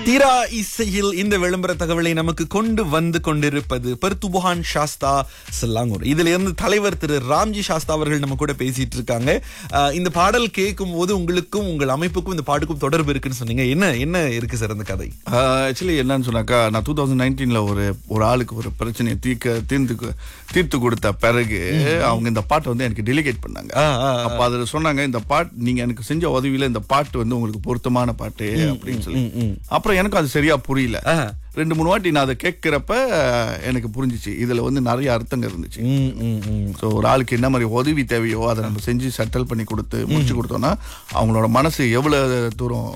தீரா இசையில் இந்த விளம்பர தகவலை நமக்கு கொண்டு வந்து கொண்டிருப்பது பர்துபுகான் சாஸ்தா செல்லாங்கூர் இதுல இருந்து தலைவர் திரு ராம்ஜி சாஸ்தா அவர்கள் நம்ம கூட பேசிட்டு இருக்காங்க அஹ், இந்த பாடல் கேட்கும் போது உங்களுக்கும் உங்கள் அமைப்புக்கும் இந்த பாட்டுக்கும் தொடர்பு இருக்குன்னு சொன்னீங்க என்ன என்ன இருக்கு சார் அந்த கதை ஆக்சுவலி என்னன்னு சொன்னாக்கா நான் டூ தௌசண்ட் நைன்டீன்ல ஒரு ஒரு ஆளுக்கு ஒரு பிரச்சனையை தீர்க்க தீர்த்து கு- தீர்த்து கொடுத்த பிறகு அவங்க இந்த பாட்டை வந்து எனக்கு டெலிகேட் பண்ணாங்க ஆ, ஆ, அப்ப அதுல சொன்னாங்க இந்த பாட்டு நீங்க எனக்கு செஞ்ச உதவியில இந்த பாட்டு வந்து உங்களுக்கு பொருத்தமான பாட்டு அப்படின்னு சொல்லி அப்புறம் எனக்கு அது சரியா புரியல ஆ. ரெண்டு மூணு வாட்டி நான் அதை கேட்கிறப்ப எனக்கு புரிஞ்சிச்சு இதுல வந்து நிறைய அர்த்தங்கள் இருந்துச்சு ம், ம், ம். ஸோ ஒரு ஆளுக்கு என்ன மாதிரி உதவி தேவையோ அதை நம்ம செஞ்சு செட்டில் பண்ணி கொடுத்து முடிச்சு கொடுத்தோம்னா அவங்களோட மனசு எவ்வளவு தூரம்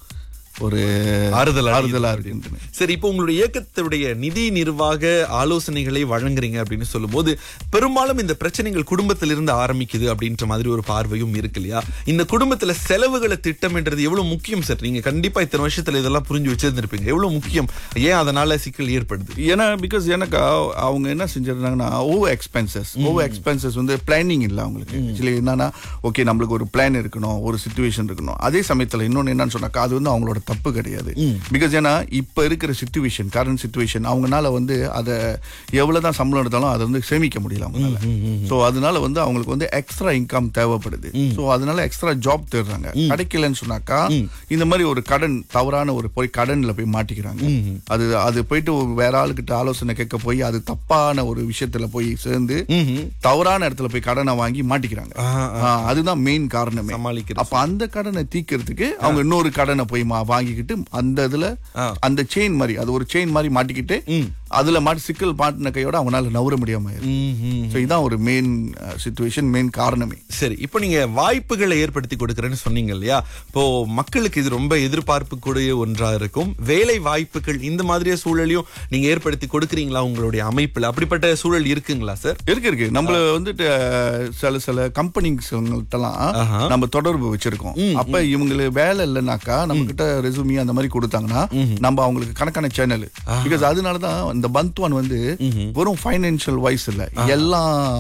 ஒரு ஆறுதல் அடையுது ஆறுதலா இருக்குன்னு சரி இப்போ உங்களுடைய இயக்கத்துடைய நிதி நிர்வாக ஆலோசனைகளை வழங்குறீங்க அப்படின்னு சொல்லும்போது பெரும்பாலும் இந்த பிரச்சனைகள் குடும்பத்திலிருந்து ஆரம்பிக்குது அப்படின்ற மாதிரி ஒரு பார்வையும் இருக்கு இல்லையா இந்த குடும்பத்துல செலவுகளை திட்டமிடுறது எவ்வளவு முக்கியம் சார் நீங்க கண்டிப்பா இத்தனை வருஷத்துல இதெல்லாம் புரிஞ்சு வச்சிருந்திருப்பீங்க எவ்வளவு முக்கியம் ஏன் அதனால சிக்கல் ஏற்படுது ஏன்னா பிகாஸ் எனக்கு அவ- அவங்க என்ன செஞ்சிருந்தாங்கன்னா ஓவர் எக்ஸ்பென்சஸ் ஓவர் எக்ஸ்பென்சஸ் வந்து பிளானிங் இல்லை அவங்களுக்கு ஆக்சுவலி என்னன்னா ஓகே நம்மளுக்கு ஒரு பிளான் இருக்கணும் ஒரு சுச்சுவேஷன் இருக்கணும் அதே சமயத்துல இன்னொன்னு என்னன்னு சொன்னாக்கா அது வந்து அவங்களோட தப்பு கிடையாது பிகாஸ் ஏன்னா இப்ப இருக்கிற சுச்சுவேஷன் கரண்ட் சுச்சுவேஷன் அவங்கனால வந்து அதை எவ்வளவுதான் சம்பளம் எடுத்தாலும் அதை வந்து சேமிக்க முடியல அவங்களால சோ அதனால வந்து அவங்களுக்கு வந்து எக்ஸ்ட்ரா இன்கம் தேவைப்படுது சோ அதனால எக்ஸ்ட்ரா ஜாப் தேடுறாங்க கிடைக்கலன்னு சொன்னாக்கா இந்த மாதிரி ஒரு கடன் தவறான ஒரு போய் கடன்ல போய் மாட்டிக்கிறாங்க அது அது போயிட்டு ஒரு வேற ஆளுகிட்ட ஆலோசனை கேட்க போய் அது தப்பான ஒரு விஷயத்துல போய் சேர்ந்து தவறான இடத்துல போய் கடனை வாங்கி மாட்டிக்கிறாங்க ஆ, அதுதான் மெயின் காரணமே சமாளிக்கிறது அப்ப அந்த கடனை தீக்கிறதுக்கு அவங்க இன்னொரு கடனை போய் மா- வாங்கிக்கிட்டு அந்த இதுல அந்த செயின் மாதிரி அது ஒரு செயின் மாதிரி மாட்டிக்கிட்டு அதுல மாட்டி சிக்கல் மாட்டின கையோட அவனால நவர முடியாம ம், ம். சோ இதான் ஒரு மெயின் சுச்சுவேஷன் மெயின் காரணமே சரி இப்போ நீங்க வாய்ப்புகளை ஏற்படுத்தி கொடுக்கறேன்னு சொன்னீங்க இல்லையா இப்போ மக்களுக்கு இது ரொம்ப எதிர்பார்ப்பு கூடிய ஒன்றா இருக்கும் வேலை வாய்ப்புகள் இந்த மாதிரியே சூழலையும் நீங்க ஏற்படுத்தி கொடுக்கறீங்களா உங்களுடைய அமைப்புல அப்படிப்பட்ட சூழல் இருக்குங்களா சார் இருக்கு இருக்கு நம்மள வந்துட்டு அஹ், சில சில கம்பெனிஸ்லாம் ஆஹா. நம்ம தொடர்பு வச்சிருக்கோம் அப்ப இவங்களுக்கு வேலை இல்லைனாக்கா நம்ம கிட்ட ரெசுமி அந்த மாதிரி கொடுத்தாங்கன்னா நம்ம அவங்களுக்கு கணக்கான சேனல் பிகாஸ் அதனாலதான் இந்த பந்த்வான் வந்து வெறும் ஃபைனான்சியல் வைஸ் இல்ல எல்லா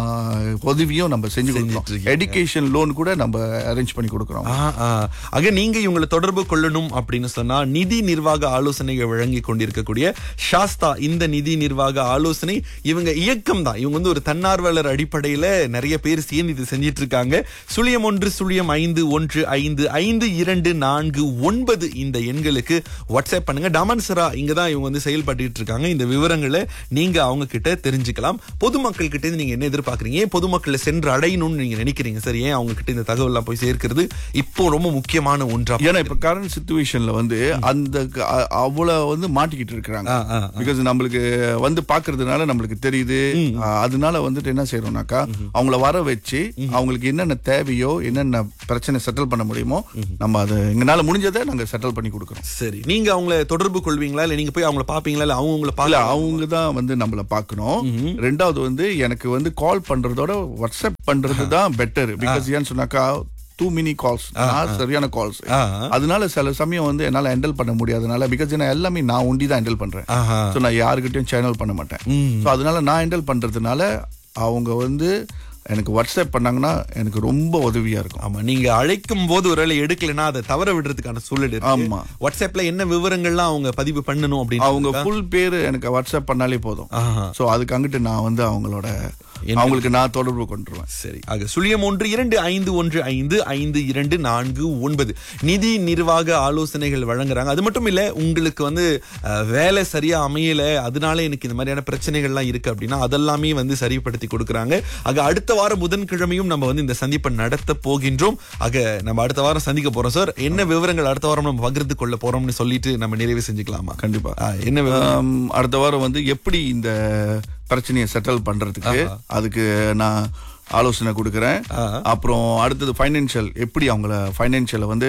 உதவியும் நம்ம செஞ்சு கொடுக்குறோம் இருக்கீங்க. எஜுகேஷன் லோன் கூட நம்ம அரேஞ்ச் பண்ணி கொடுக்குறோம் ஆ, ஆ. ஆக நீங்க இவங்களை தொடர்பு கொள்ளணும் அப்படின்னு சொன்னா நிதி நிர்வாக ஆலோசனைகள் வழங்கி கொண்டிருக்கக்கூடிய சாஸ்தா இந்த நிதி நிர்வாக ஆலோசனை இவங்க இயக்கம் தான் இவங்க வந்து ஒரு தன்னார்வலர் அடிப்படையில நிறைய பேர் சேர்ந்து இது செஞ்சிட்டு இருக்காங்க சுழியம் ஒன்று சுழியம் ஐந்து ஒன்று ஐந்து ஐந்து இரண்டு நான்கு ஒன்பது இந்த எண்களுக்கு வாட்ஸ்அப் பண்ணுங்க டமன்சரா இங்க தான் இவங்க வந்து செயல்பட்டு இருக்காங்க இந்த விவரங்களை நீங்க அவங்க கிட்ட தெரிஞ்சுக்கலாம் பொதுமக்கள் கிட்ட இருந்து நீங்க என்ன எதிர்பார்க்கறீங்க ஏன் பொதுமக்களை சென்று அடையணும்னு நீங்க நினைக்கிறீங்க சார் ஏன் அவங்க கிட்ட இந்த தகவல் எல்லாம் போய் சேர்க்கிறது இப்போ ரொம்ப முக்கியமான ஒன்றா ஏன்னா இப்ப கரண்ட் சுச்சுவேஷன்ல வந்து அந்த க- அ- அவ்வளவு வந்து மாட்டிக்கிட்டு இருக்கிறாங்க ஆ, ஆ, பிகாஸ் நம்மளுக்கு வந்து பாக்குறதுனால நம்மளுக்கு தெரியுது ஆ, அதனால வந்துட்டு என்ன செய்யறோம்னாக்கா அவங்கள வர வச்சு அவங்களுக்கு என்னென்ன தேவையோ என்னென்ன பிரச்சனை செட்டில் பண்ண முடியுமோ நம்ம அதை எங்களால முடிஞ்சதை நாங்க செட்டில் பண்ணி கொடுக்குறோம் சரி நீங்க அவங்கள தொடர்பு கொள்வீங்களா இல்ல நீங்க போய் அவங்கள பாப்பீங்களா இல்ல அவங்க உங்களை இல்ல பார்க்கல அவங்க தான் வந்து நம்மள பார்க்கணும் ரெண்டாவது வந்து எனக்கு வந்து கால் பண்றதோட வாட்ஸ்அப் பண்றது தான் பெட்டர் பிகாஸ் ஏன்னு சொன்னாக்கா டூ மினி கால்ஸ் சரியான கால்ஸ் ஆ. அதனால சில சமயம் வந்து என்னால ஹேண்டில் பண்ண முடியாதனால பிகாஸ் நான் எல்லாமே நான் ஒண்டி தான் ஹேண்டில் பண்றேன் ஆஹா. ஸோ நான் யாருக்கிட்டையும் சேனல் பண்ண மாட்டேன் ஸோ அதனால நான் ஹேண்டில் பண்றதுனால அவங்க வந்து எனக்கு வாட்ஸ்அப் பண்ணாங்கன்னா எனக்கு ரொம்ப உதவியா இருக்கும் ஆமா நீங்க அழைக்கும் போது ஒருவேளை எடுக்கலைன்னா அதை தவற விடுறதுக்கான சூழல் இருக்கு ஆமா. வாட்ஸ்அப்ல என்ன விவரங்கள்லாம் அவங்க பதிவு பண்ணணும் அப்படின்னு அவங்க ஃபுல் பேரு எனக்கு வாட்ஸ்அப் பண்ணாலே போதும் ஆஹா. ஸோ அதுக்கு அங்கிட்டு நான் வந்து அவங்களோட அவங்களுக்கு நான் தொடர்பு கொண்டுருவேன் சரி ஆக சுழியம் ஒன்று இரண்டு ஐந்து ஒன்று ஐந்து ஐந்து இரண்டு நான்கு ஒன்பது நிதி நிர்வாக ஆலோசனைகள் வழங்குறாங்க அது மட்டும் இல்ல உங்களுக்கு வந்து அஹ், வேலை சரியா அமையல அதனால எனக்கு இந்த மாதிரியான பிரச்சனைகள்லாம் இருக்கு அப்படின்னா அதெல்லாமே வந்து சரிப்படுத்தி கொடுக்குறாங்க ஆக அடுத்த வாரம் புதன்கிழமையும் நம்ம வந்து இந்த சந்திப்பை நடத்த போகின்றோம் ஆக நம்ம அடுத்த வாரம் சந்திக்க போறோம் சார் என்ன விவரங்கள் அடுத்த வாரம் நம்ம பகிர்ந்து கொள்ள போறோம்னு சொல்லிட்டு நம்ம நிறைவு செஞ்சுக்கலாமா கண்டிப்பா ஆ, என்ன விவரம் ஆம், அடுத்த வாரம் வந்து எப்படி இந்த பிரச்சனையை செட்டில் பண்றதுக்கு அதுக்கு நான் ஆலோசனை கொடுக்குறேன் அப்புறம் அடுத்தது ஃபைனான்சியல் எப்படி அவங்கள ஃபைனான்சியலை வந்து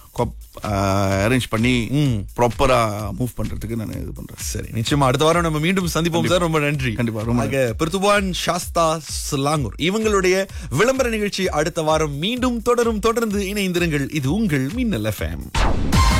அரேஞ்ச் பண்ணி ப்ராப்பரா மூவ் பண்றதுக்கு நான் இது பண்றேன் சரி நிச்சயமா அடுத்த வாரம் நம்ம மீண்டும் சந்திப்போம் சார் ரொம்ப நன்றி கண்டிப்பா, ரொம்ப ஆக, பிருத்துவான் சாஸ்தா ஸ்லாங்கூர் இவங்களுடைய விளம்பர நிகழ்ச்சி அடுத்த வாரம் மீண்டும் தொடரும் தொடர்ந்து இணைந்திருங்கள் இது உங்கள் மின்னல் எஃப்எம்